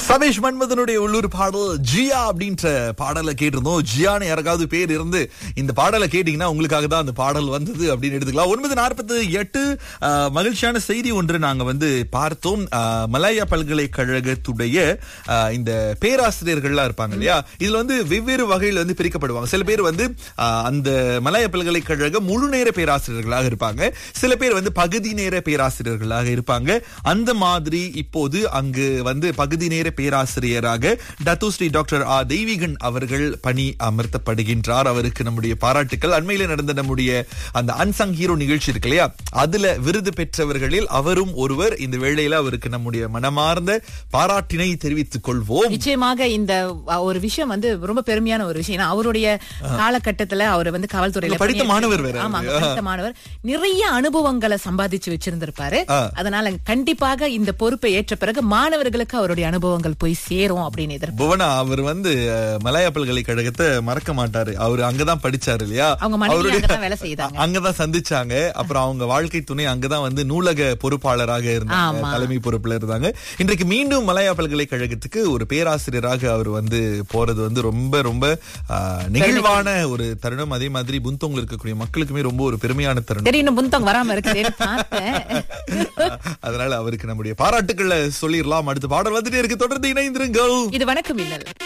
சபேஷ் மன்மதனுடைய உள்ளூர் பாடல் ஜியா அப்படின்ற பாடலை கேட்டிருந்தோம் ஜியான்னு யாருக்காவது பேர் இருந்து இந்த பாடலை கேட்டீங்கன்னா உங்களுக்காக தான் அந்த பாடல் வந்தது அப்படின்னு எடுத்துக்கலாம் ஒன்பது நாற்பத்தி எட்டு ஆஹ், மகிழ்ச்சியான செய்தி ஒன்று நாங்க வந்து பார்த்தோம் ஆஹ், மலாயா பல்கலைக்கழகத்துடைய ஆஹ், இந்த பேராசிரியர்கள்லாம் இருப்பாங்க இல்லையா இதுல வந்து வெவ்வேறு வகையில் வந்து பிரிக்கப்படுவாங்க சில பேர் வந்து ஆஹ், அந்த மலாயா பல்கலைக்கழக முழு நேர பேராசிரியர்களாக இருப்பாங்க சில பேர் வந்து பகுதி நேர பேராசிரியர்களாக இருப்பாங்க அந்த மாதிரி இப்போது அங்கு வந்து பகுதி நேர பேராசிரியராக டத்து ஸ்ரீ டாக்டர் ஆ தெய்வீகன் அவர்கள் பணி அமர்த்தப்படுகின்றார் அவருக்கு நம்முடைய பாராட்டுக்கள் அண்மையில நடந்த நம்முடைய அந்த அன்சங் ஹீரோ நிகழ்ச்சி இருக்கு இல்லையா அதுல விருது பெற்றவர்களில் அவரும் ஒருவர் இந்த வேளையில அவருக்கு நம்முடைய மனமார்ந்த பாராட்டினை தெரிவித்துக் கொள்வோம் நிச்சயமாக இந்த அ, ஒரு விஷயம் வந்து ரொம்ப பெருமையான ஒரு விஷயம் ஏன்னா அவருடைய காலகட்டத்துல அவர் வந்து காவல்துறையில நீங்க படித்த பணியாற்றி- மாணவர் வேற. ஆமாங்க, படித்த மாணவர் நிறைய அனுபவங்களை சம்பாதிச்சு வச்சிருந்திருப்பாரு ஆ. அதனால கண்டிப்பாக இந்த பொறுப்பை ஏற்ற பிறகு மாணவர்களுக்கு அவருடைய அனுபவங்கள் போய் சேரும் அப்படின்னு எதிர்ப்பு புவனா அவர் வந்து அஹ், மலாயா பல்கலைக்கழகத்தை மறக்க மாட்டாரு அவர் அங்கதான் படிச்சாரு இல்லையா அவங்க மனைவி அங்கதான் வேலை செய்தாங்க. அங்கதான் சந்திச்சாங்க அப்புறம் அவங்க வாழ்க்கை துணை அங்கதான் வந்து நூலக பொறுப்பாளராக இருந்தாங்க ஆமா. தலைமை பொறுப்புல இருந்தாங்க இன்றைக்கு மீண்டும் மலாயா பல்கலைக்கழகத்துக்கு ஒரு பேராசிரியராக அவர் வந்து போறது வந்து ரொம்ப ரொம்ப அஹ், நெகிழ்வான ஒரு தருணம் அதே மாதிரி புந்தோங்ல இருக்கக்கூடிய மக்களுக்குமே ரொம்ப ஒரு பெருமையான தருணம் சரி இன்னும் புந்தம் வராம இருக்குதுன்னு பார்த்தேன் அதனால அவருக்கு நம்முடைய பாராட்டுக்களை சொல்லிடலாம் அடுத்த பாடல் வந்துட்டே இருக்கு தொடர்ந்து இணைந்திருங்கள் இது வணக்கம் இல்லல்